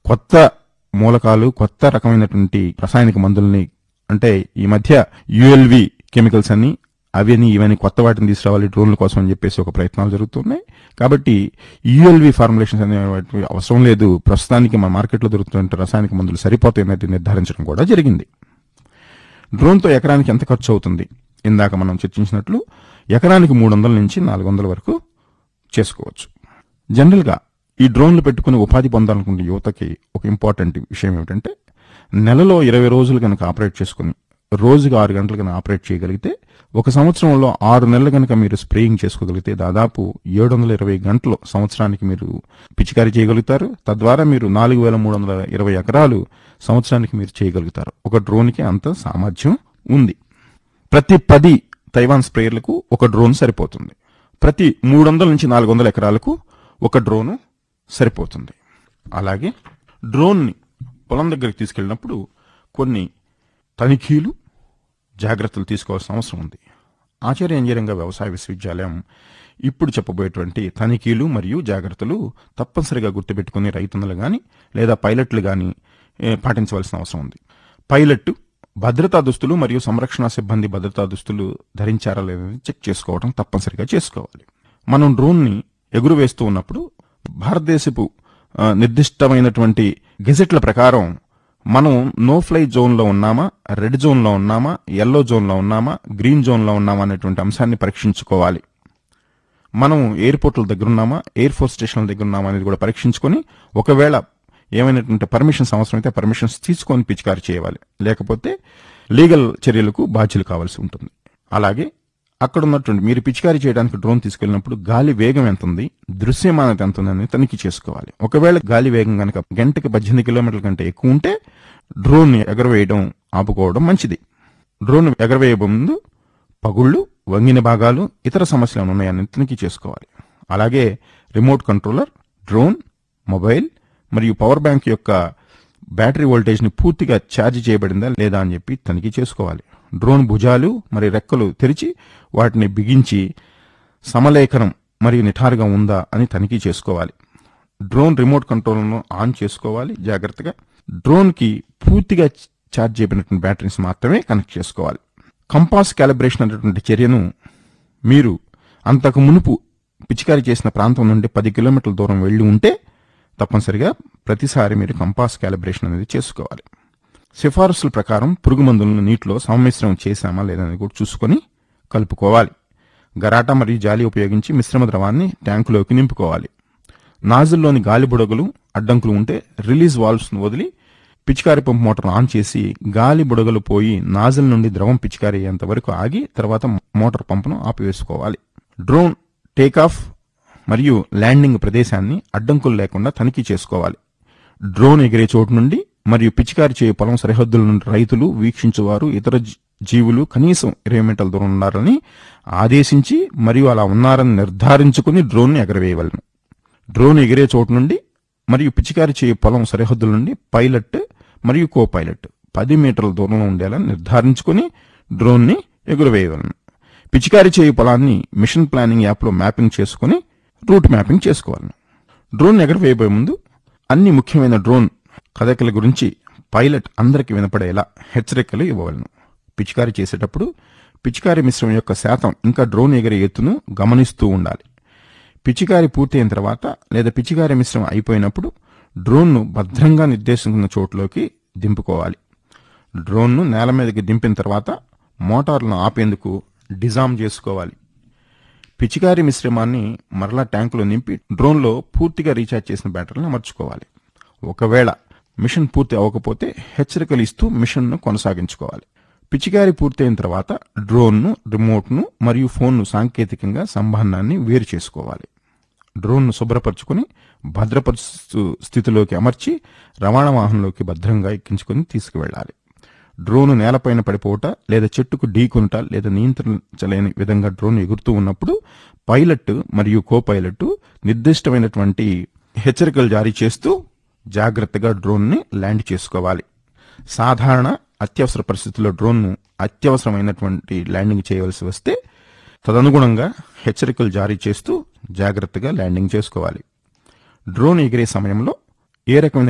కొత్త మూలకాలు కొత్త రకమైనటువంటి రసాయనిక మందుల్ని అంటే ఈ మధ్య యుఎల్వి కెమికల్స్ అని అవని ఇవన్నీ కొత్త వాటిని తీసుకురావాలి డ్రోన్ల కోసం అని చెప్పేసి ఒక ప్రయత్నాలు జరుగుతున్నాయి కాబట్టి యుఎల్వి ఫార్ములేషన్స్ అనే వాటి అవసరం లేదు ప్రస్తుతానికి మన మార్కెట్లో దొరుకుతున్న రసాయనిక మందులు సరిపోతాయన్నది నిర్ధారించడం కూడా జరిగింది డ్రోన్తో ఎకరానికి ఎంత ఖర్చు అవుతుంది ఇందాక మనం చర్చించినట్లు ఎకరానికి మూడు వందల నుంచి నాలుగు వందల వరకు చేసుకోవచ్చు జనరల్గా ఈ డ్రోన్లు పెట్టుకుని ఉపాధి పొందాలనుకునే యువతకి ఒక ఇంపార్టెంట్ విషయం ఏమిటంటే నెలలో ఇరవై రోజులు కనుక ఆపరేట్ చేసుకుని రోజుకి ఆరు గంటలు కనుక ఆపరేట్ చేయగలిగితే ఒక సంవత్సరంలో ఆరు నెలలు కనుక మీరు స్ప్రేయింగ్ చేసుకోగలిగితే దాదాపు ఏడు వందల ఇరవై గంటలు సంవత్సరానికి మీరు పిచికారీ చేయగలుగుతారు తద్వారా మీరు నాలుగు వేల మూడు వందల ఇరవై ఎకరాలు సంవత్సరానికి మీరు చేయగలుగుతారు ఒక డ్రోన్కి అంత సామర్థ్యం ఉంది ప్రతి పది తైవాన్ స్ప్రేయర్లకు ఒక డ్రోన్ సరిపోతుంది ప్రతి మూడు వందల నుంచి నాలుగు వందల ఎకరాలకు ఒక డ్రోను సరిపోతుంది అలాగే డ్రోన్ని పొలం దగ్గరికి తీసుకెళ్ళినప్పుడు కొన్ని తనిఖీలు జాగ్రత్తలు తీసుకోవాల్సిన అవసరం ఉంది ఆచార్య ఇంజనీరింగ్ వ్యవసాయ విశ్వవిద్యాలయం ఇప్పుడు చెప్పబోయేటువంటి తనిఖీలు మరియు జాగ్రత్తలు తప్పనిసరిగా గుర్తుపెట్టుకుని రైతన్నలు గాని లేదా పైలట్లు గాని ఏ, పాటించవలసిన అవసరం ఉంది పైలట్ భద్రతా దుస్తులు మరియు సంరక్షణ సిబ్బంది భద్రతా దుస్తులు ధరించారా లేదని చెక్ చేసుకోవడం తప్పనిసరిగా చేసుకోవాలి మనం డ్రోన్ని ఎగురు వేస్తూ ఉన్నప్పుడు భారతదేశపు ఆ, నిర్దిష్టమైనటువంటి గెజెట్ల ప్రకారం మనం నో ఫ్లై జోన్ లో ఉన్నామా రెడ్ జోన్ లో ఉన్నామా ఎల్లో జోన్ లో ఉన్నామా గ్రీన్ జోన్ లో ఉన్నామా అనేటువంటి అంశాన్ని పరీక్షించుకోవాలి మనం ఎయిర్పోర్ట్ల దగ్గర ఉన్నామా ఎయిర్ ఫోర్స్ స్టేషన్ల దగ్గర ఉన్నామా అనేది కూడా పరీక్షించుకొని ఒకవేళ ఏమైనటువంటి పర్మిషన్స్ అవసరమైతే పర్మిషన్స్ తీసుకొని పిచికారి చేయాలి లేకపోతే లీగల్ చర్యలకు బాధ్యులు కావాల్సి ఉంటుంది అలాగే అక్కడ ఉన్నటువంటి మీరు పిచికారి చేయడానికి డ్రోన్ తీసుకెళ్ళినప్పుడు గాలి వేగం ఎంత ఉంది దృశ్యమానత ఎంత ఉందని తనిఖీ చేసుకోవాలి ఒకవేళ గాలి వేగం కనుక గంటకి పద్దెనిమిది కిలోమీటర్ల కంటే ఎక్కువ ఉంటే డ్రోన్ ఎగరవేయడం ఆపుకోవడం మంచిది డ్రోన్ ఎగరవేయ ముందు పగుళ్ళు వంగిన భాగాలు ఇతర సమస్యలు ఏమైనా ఉన్నాయని తనిఖీ చేసుకోవాలి అలాగే రిమోట్ కంట్రోలర్ డ్రోన్ మొబైల్ మరియు పవర్ బ్యాంక్ యొక్క బ్యాటరీ వోల్టేజ్ని పూర్తిగా ఛార్జ్ చేయబడిందా లేదా అని చెప్పి తనిఖీ చేసుకోవాలి డ్రోన్ భుజాలు మరియు రెక్కలు తెరిచి వాటిని బిగించి సమలేఖనం మరియు నిఠారుగా ఉందా అని తనిఖీ చేసుకోవాలి డ్రోన్ రిమోట్ కంట్రోల్ను ఆన్ చేసుకోవాలి జాగ్రత్తగా డ్రోన్కి పూర్తిగా ఛార్జ్ చేయబడినటువంటి బ్యాటరీస్ మాత్రమే కనెక్ట్ చేసుకోవాలి కంపాస్ క్యాలిబ్రేషన్ అనేటువంటి చర్యను మీరు అంతకు మునుపు పిచికారీ చేసిన ప్రాంతం నుండి పది కిలోమీటర్ల దూరం వెళ్ళి ఉంటే తప్పనిసరిగా ప్రతిసారి మీరు కంపాస్ క్యాలిబ్రేషన్ అనేది చేసుకోవాలి సిఫారసుల ప్రకారం పురుగు మందులను నీటిలో సమ్మిశ్రం చేశామా లేదని కూడా చూసుకొని కలుపుకోవాలి గరాటా మరియు జాలి ఉపయోగించి మిశ్రమ ద్రవాన్ని ట్యాంకులోకి నింపుకోవాలి నాజిల్లోని గాలి బుడగలు అడ్డంకులు ఉంటే రిలీజ్ వాల్వ్స్ ను వదిలి పిచికారి పంపు మోటార్ ఆన్ చేసి గాలి బుడగలు పోయి నాజిల్ నుండి ద్రవం పిచికారి అయ్యేంత వరకు ఆగి తర్వాత మోటార్ పంపును ఆపివేసుకోవాలి డ్రోన్ టేకాఫ్ మరియు ల్యాండింగ్ ప్రదేశాన్ని అడ్డంకులు లేకుండా తనిఖీ చేసుకోవాలి డ్రోన్ ఎగిరే చోటు నుండి మరియు పిచికారి చేయు పొలం సరిహద్దుల నుండి రైతులు వీక్షించువారు ఇతర జీ- జీవులు కనీసం ఇరవై మీటర్ల దూరం ఉన్నారని ఆదేశించి మరియు అలా ఉన్నారని నిర్ధారించుకుని డ్రోన్ ఎగరవేయవలను డ్రోన్ ఎగిరే చోటు నుండి మరియు పిచికారి చేయు పొలం సరిహద్దుల నుండి పైలట్ మరియు కో పైలట్ పది మీటర్ల దూరంలో ఉండేలా నిర్ధారించుకుని డ్రోన్ని ఎగురవేయవలను పిచికారి చేయు పొలాన్ని మిషన్ ప్లానింగ్ యాప్లో మ్యాపింగ్ చేసుకుని రూట్ మ్యాపింగ్ చేసుకోవాలను డ్రోన్ ఎగరవేయబోయే ముందు అన్ని ముఖ్యమైన డ్రోన్ కదలికల గురించి పైలట్ అందరికి వినపడేలా హెచ్చరికలు ఇవ్వవలను పిచికారి చేసేటప్పుడు పిచికారి మిశ్రమం యొక్క శాతం ఇంకా డ్రోన్ ఎగిరే ఎత్తును గమనిస్తూ ఉండాలి పిచికారి పూర్తయిన తర్వాత లేదా పిచికారి మిశ్రమం అయిపోయినప్పుడు డ్రోన్ను భద్రంగా నిర్దేశించిన చోట్లోకి దింపుకోవాలి డ్రోన్ను నేల మీదకి దింపిన తర్వాత మోటార్లను ఆపేందుకు డిజామ్ చేసుకోవాలి పిచికారి మిశ్రమాన్ని మరలా ట్యాంకులో నింపి డ్రోన్లో పూర్తిగా రీఛార్జ్ చేసిన బ్యాటరీలను అమర్చుకోవాలి ఒకవేళ మిషన్ పూర్తి అవ్వకపోతే హెచ్చరికలు ఇస్తూ మిషన్ను కొనసాగించుకోవాలి పిచికారి పూర్తయిన తర్వాత డ్రోన్ను రిమోట్ను మరియు ఫోన్ను సాంకేతికంగా సంబంధాన్ని వేరు చేసుకోవాలి డ్రోన్ను శుభ్రపరచుకుని భద్రపరుస్తు స్థితిలోకి అమర్చి రవాణా వాహనంలోకి భద్రంగా ఎక్కించుకుని తీసుకువెళ్ళాలి డ్రోన్ నేలపైన పడిపోవట లేదా చెట్టుకు ఢీకొనుట లేదా నియంత్రించలేని విధంగా డ్రోన్ ఎగురుతూ ఉన్నప్పుడు పైలట్ మరియు కో పైలట్ నిర్దిష్టమైనటువంటి హెచ్చరికలు జారీ చేస్తూ జాగ్రత్తగా డ్రోన్ని ల్యాండ్ చేసుకోవాలి సాధారణ అత్యవసర పరిస్థితుల్లో డ్రోన్ను అత్యవసరమైనటువంటి ల్యాండింగ్ చేయవలసి వస్తే తదనుగుణంగా హెచ్చరికలు జారీ చేస్తూ జాగ్రత్తగా ల్యాండింగ్ చేసుకోవాలి డ్రోన్ ఎగిరే సమయంలో ఏ రకమైన